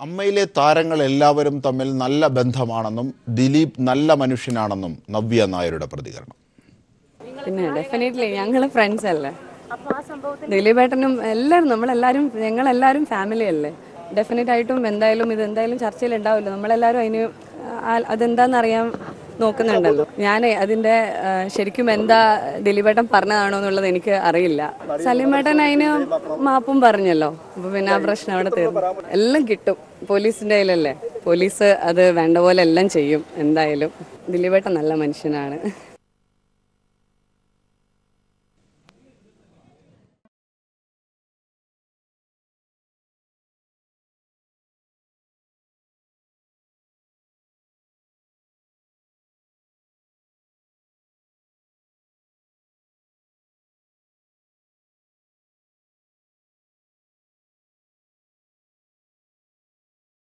അമ്മയിലെ താരങ്ങൾ എല്ലാവരും തമ്മിൽ നല്ല ബന്ധമാണെന്നും ദിലീപ് നല്ല മനുഷ്യനാണെന്നും നവ്യ നായരുടെ പ്രതികരണം പിന്നെ ഡെഫിനറ്റ്ലി ഞങ്ങൾ ഫ്രണ്ട്സ് അല്ലേ ദിലീപേട്ടനും എല്ലാവരും നമ്മളെല്ലാവരും ഞങ്ങളെല്ലാവരും ഫാമിലി അല്ലേ ഡെഫിനറ്റ് ആയിട്ടും എന്തായാലും ഇത് എന്തായാലും ചർച്ചയിൽ ഉണ്ടാവില്ല നമ്മളെല്ലാവരും അതിന് ആ- അതെന്താന്ന് അറിയാൻ നോക്കുന്നുണ്ടല്ലോ ഞാൻ അതിന്റെ ആ, ശരിക്കും എന്താ ദിലീപേട്ടൻ പറഞ്ഞതാണോ എന്നുള്ളത് എനിക്ക് അറിയില്ല സലീമേട്ടൻ അതിന് മാപ്പും പറഞ്ഞല്ലോ അപ്പൊ പിന്നെ ആ പ്രശ്നം അവിടെ തീർന്നു എല്ലാം കിട്ടും പോലീസിന്റെ കയ്യിലല്ലേ പോലീസ് അത് വേണ്ട പോലെ എല്ലാം ചെയ്യും എന്തായാലും ദിലീപേട്ടൻ നല്ല മനുഷ്യനാണ്